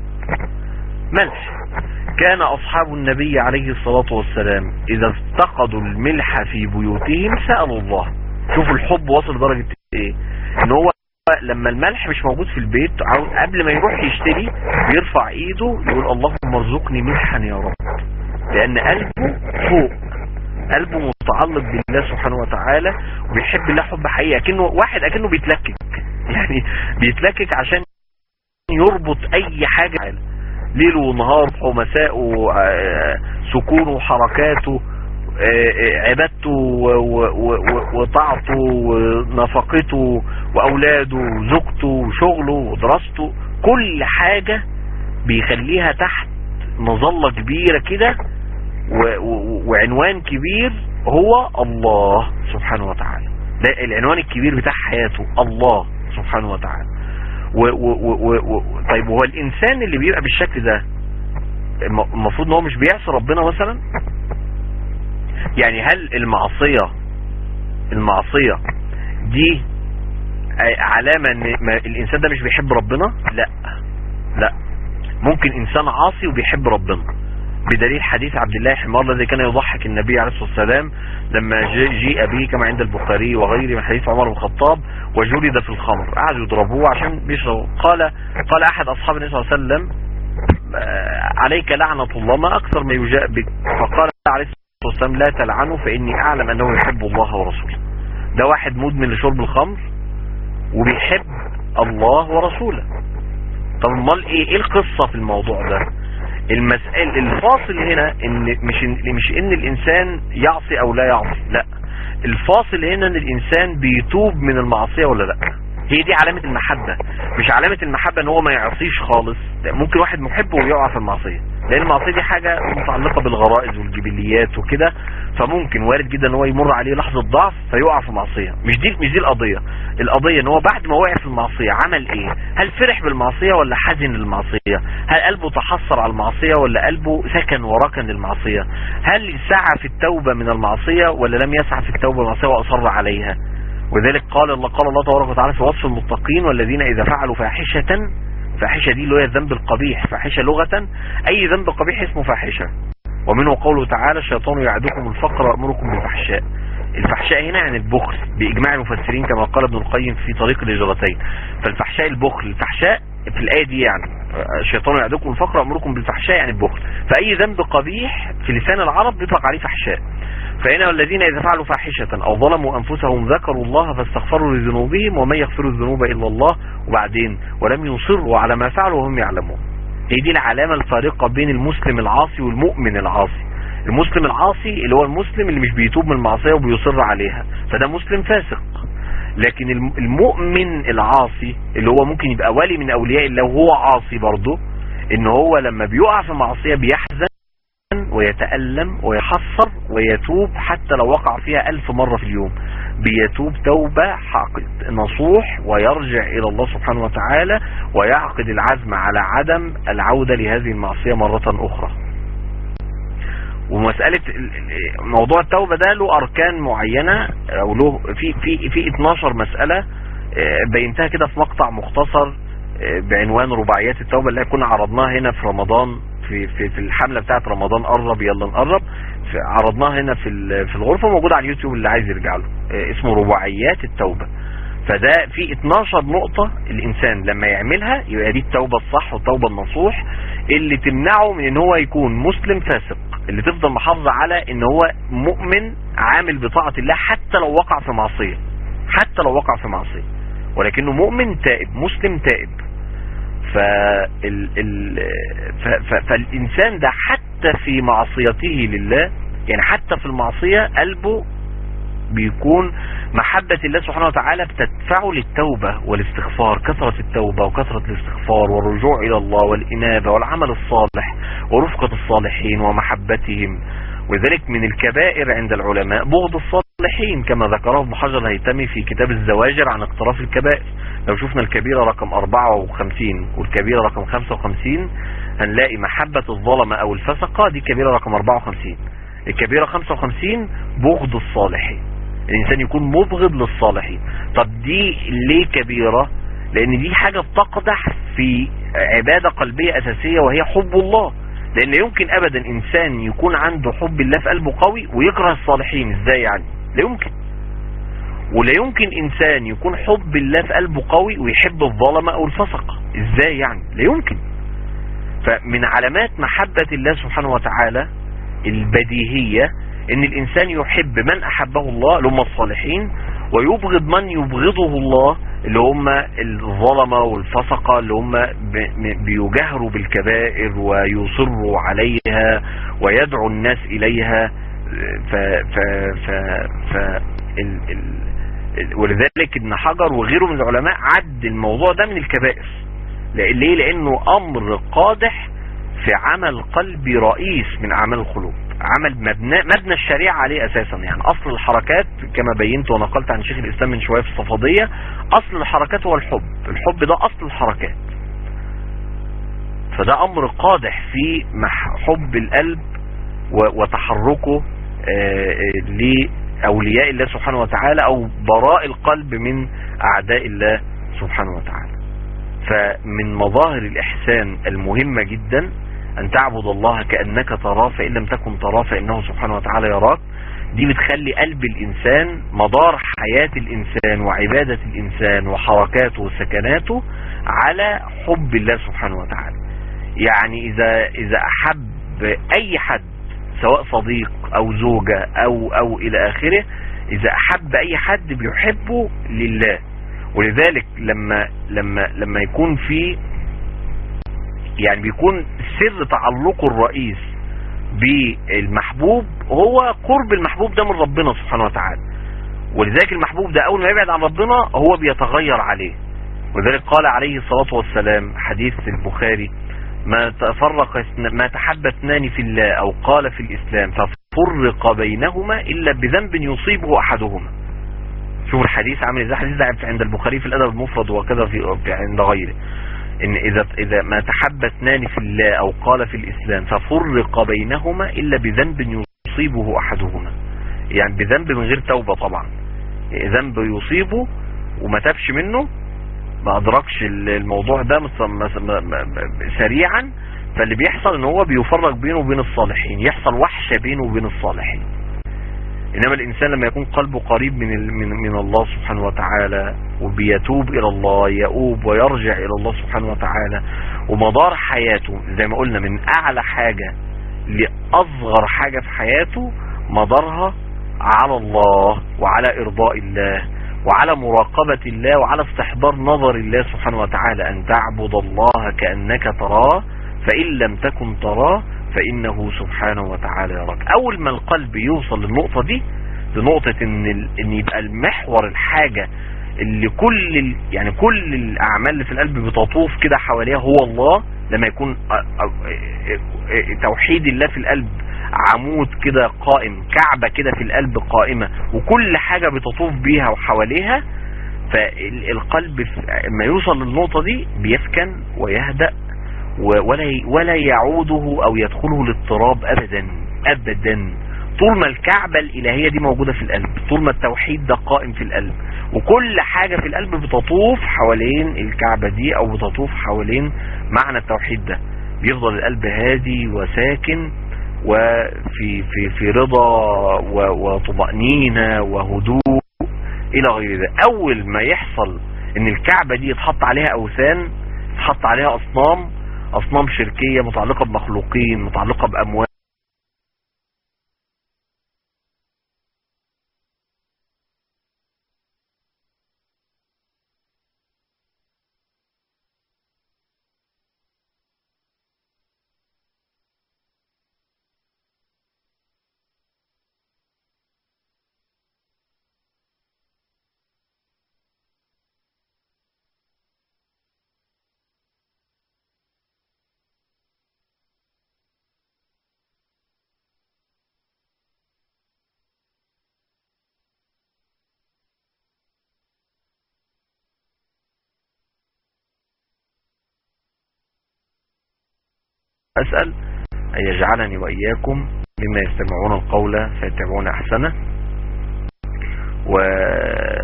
ملح كان أصحاب النبي عليه الصلاة والسلام إذا افتقدوا الملح في بيوتهم سألوا الله شوفوا الحب وصل لدرجة إيه إن هو لما الملح مش موجود في البيت عاوز قبل ما يروح يشتري بيرفع ايده يقول اللهم ارزقني ملحا يا رب لان قلبه فوق قلبه متعلق بالله سبحانه وتعالى وبيحب الله حب حقيقي اكنه واحد اكنه بيتلكك يعني بيتلكك عشان يربط اي حاجة ليل ونهار ومساء سكونه وحركاته عبادته وطاعته ونفقته واولاده وزوجته وشغله ودراسته كل حاجة بيخليها تحت مظلة كبيرة كده وعنوان كبير هو الله سبحانه وتعالى ده العنوان الكبير بتاع حياته الله سبحانه وتعالى و و و و طيب هو الانسان اللي بيبقى بالشكل ده المفروض ان هو مش بيعصي ربنا مثلا يعني هل المعصية المعصية دي علامة ان الانسان ده مش بيحب ربنا لا لا ممكن انسان عاصي وبيحب ربنا بدليل حديث عبد الله حمار الذي كان يضحك النبي عليه الصلاة والسلام لما جيء به كما عند البخاري وغيره من حديث عمر بن الخطاب وجلد في الخمر قعدوا يضربوه عشان بيشربوا قال قال احد اصحاب النبي صلى الله عليه وسلم عليك لعنة الله ما اكثر ما يجاء بك فقال عليه الصلاة والسلام لا تلعنه فاني اعلم انه يحب الله ورسوله ده واحد مدمن لشرب الخمر وبيحب الله ورسوله طب امال ايه ايه القصة في الموضوع ده المسألة الفاصل هنا ان مش مش ان الانسان يعصي او لا يعصي لا الفاصل هنا ان الانسان بيتوب من المعصية ولا لا هي دي علامة المحبة مش علامة المحبة ان هو ما يعصيش خالص ممكن واحد محب ويقع في المعصية لان المعصية دي حاجة متعلقة بالغرائز والجبليات وكده فممكن وارد جدا ان هو يمر عليه لحظه ضعف فيقع في معصيه مش دي مش دي القضيه القضيه ان هو بعد ما وقع في المعصيه عمل ايه هل فرح بالمعصيه ولا حزن للمعصيه هل قلبه تحسر على المعصيه ولا قلبه سكن وركن للمعصيه هل سعى في التوبه من المعصيه ولا لم يسعى في التوبه من المعصيه واصر عليها وذلك قال الله قال الله تبارك وتعالى في وصف المتقين والذين اذا فعلوا فاحشه فاحشه دي اللي هي الذنب القبيح فاحشه لغه اي ذنب قبيح اسمه فاحشه ومنه قوله تعالى الشيطان يعدكم الفقر ويأمركم بالفحشاء الفحشاء هنا عن البخل بإجماع المفسرين كما قال ابن القيم في طريق الهجرتين فالفحشاء البخل الفحشاء في الآية دي يعني الشيطان يعدكم الفقر ويأمركم بالفحشاء يعني البخل فأي ذنب قبيح في لسان العرب بيطلق عليه فحشاء فإن الذين إذا فعلوا فاحشة أو ظلموا أنفسهم ذكروا الله فاستغفروا لذنوبهم ومن يغفر الذنوب إلا الله وبعدين ولم يصروا على ما فعلوا وهم يعلمون هي دي العلامة الفارقة بين المسلم العاصي والمؤمن العاصي المسلم العاصي اللي هو المسلم اللي مش بيتوب من المعصية وبيصر عليها فده مسلم فاسق لكن الم- المؤمن العاصي اللي هو ممكن يبقى ولي من اولياء الله وهو عاصي برضه ان هو لما بيقع في معصية بيحزن ويتألم ويحسر ويتوب حتى لو وقع فيها ألف مرة في اليوم بيتوب توبة حقد نصوح ويرجع إلى الله سبحانه وتعالى ويعقد العزم على عدم العودة لهذه المعصية مرة أخرى ومسألة ال- ال- موضوع التوبة ده له أركان معينة أو له في في في 12 مسألة آه، بينتها كده في مقطع مختصر آه، بعنوان رباعيات التوبة اللي كنا عرضناها هنا في رمضان في في في الحملة بتاعت رمضان قرب يلا نقرب في- عرضناها هنا في ال- في الغرفة موجودة على اليوتيوب اللي عايز يرجع له آه، اسمه رباعيات التوبة فده في 12 نقطة الإنسان لما يعملها يبقى دي التوبة الصح والتوبة النصوح اللي تمنعه من ان هو يكون مسلم فاسق اللي تفضل محافظة على ان هو مؤمن عامل بطاعة الله حتى لو وقع في معصية حتى لو وقع في معصية ولكنه مؤمن تائب مسلم تائب فال ال ف ف فالإنسان ده حتى في معصيته لله يعني حتى في المعصية قلبه بيكون محبة الله سبحانه وتعالى بتدفعه للتوبة والاستغفار كثرة التوبة وكثرة الاستغفار والرجوع إلى الله والإنابة والعمل الصالح ورفقة الصالحين ومحبتهم وذلك من الكبائر عند العلماء بغض الصالحين كما ذكره ابن حجر الهيتمي في كتاب الزواجر عن اقتراف الكبائر لو شفنا الكبيرة رقم 54 والكبيرة رقم 55 هنلاقي محبة الظلمة أو الفسقة دي كبيرة رقم 54 الكبيرة 55 بغض الصالحين الإنسان يكون مبغض للصالحين طب دي ليه كبيرة لأن دي حاجة بتقدح في عبادة قلبية أساسية وهي حب الله لأن لا يمكن أبدا إنسان يكون عنده حب الله في قلبه قوي ويكره الصالحين إزاي يعني لا يمكن ولا يمكن إنسان يكون حب الله في قلبه قوي ويحب الظلمة أو الفسقة إزاي يعني لا يمكن فمن علامات محبة الله سبحانه وتعالى البديهية ان الانسان يحب من احبه الله اللي هم الصالحين ويبغض من يبغضه الله اللي هم الظلمة والفسقة اللي هم ب- بيجهروا بالكبائر ويصروا عليها ويدعو الناس اليها ف ف ف ف ال ال ال- ولذلك ابن حجر وغيره من العلماء عد الموضوع ده من الكبائر لأ- ليه لانه امر قادح في عمل قلبي رئيس من اعمال القلوب عمل مبنى مبنى الشريعة عليه اساسا يعني اصل الحركات كما بينت ونقلت عن شيخ الاسلام من شوية في الصفادية اصل الحركات هو الحب الحب ده اصل الحركات فده امر قادح في مح- حب القلب و- وتحركه آه، آه، لاولياء الله سبحانه وتعالى او براء القلب من اعداء الله سبحانه وتعالى فمن مظاهر الإحسان المهمة جدا أن تعبد الله كأنك تراه فإن لم تكن تراه فإنه سبحانه وتعالى يراك دي بتخلي قلب الإنسان مدار حياة الإنسان وعبادة الإنسان وحركاته وسكناته على حب الله سبحانه وتعالى يعني إذا إذا أحب أي حد سواء صديق أو زوجة أو أو إلى آخره إذا أحب أي حد بيحبه لله ولذلك لما لما لما يكون في يعني بيكون سر تعلقه الرئيس بالمحبوب هو قرب المحبوب ده من ربنا سبحانه وتعالى ولذلك المحبوب ده اول ما يبعد عن ربنا هو بيتغير عليه ولذلك قال عليه الصلاة والسلام حديث البخاري ما تفرق ما تحب اثنان في الله او قال في الاسلام فرق بينهما إلا بذنب يصيبه أحدهما شوف الحديث عامل ازاي حديث ده عند البخاري في الأدب المفرد وكذا في في- عند غيره ان اذا اذا ما تحب اثنان في الله او قال في الاسلام ففرق بينهما الا بذنب يصيبه احدهما يعني بذنب من غير توبة طبعا ذنب يصيبه وما تابش منه ما ادركش الموضوع ده مس- مس- م- م- سريعا فاللي بيحصل ان هو بيفرق بينه وبين الصالحين يحصل وحشة بينه وبين الصالحين انما الانسان لما يكون قلبه قريب من ال- من من الله سبحانه وتعالى وبيتوب الى الله يؤوب ويرجع الى الله سبحانه وتعالى ومدار حياته زي ما قلنا من اعلى حاجة لاصغر حاجة في حياته مدارها على الله وعلى ارضاء الله وعلى مراقبة الله وعلى استحضار نظر الله سبحانه وتعالى ان تعبد الله كأنك تراه فإن لم تكن تراه فإنه سبحانه وتعالى يراك أول ما القلب يوصل للنقطة دي لنقطة إن, ال... إن يبقى المحور الحاجة اللي كل ال... يعني كل الأعمال اللي في القلب بتطوف كده حواليها هو الله لما يكون أ- أ- أ- توحيد الله في القلب عمود كده قائم كعبة كده في القلب قائمة وكل حاجة بتطوف بيها وحواليها فالقلب لما يوصل للنقطة دي بيسكن ويهدأ و- ولا ي- ولا يعوده او يدخله الاضطراب ابدا ابدا طول ما الكعبة الالهية دي موجودة في القلب طول ما التوحيد ده قائم في القلب وكل حاجة في القلب بتطوف حوالين الكعبة دي او بتطوف حوالين معنى التوحيد ده بيفضل القلب هادي وساكن وفي في في رضا و- وطمأنينة وهدوء الى غير ذلك اول ما يحصل ان الكعبة دي يتحط عليها اوثان يتحط عليها اصنام اصنام شركية متعلقة بمخلوقين متعلقة باموال اسأل ان يجعلني واياكم مما يستمعون القول فيتبعون احسنه و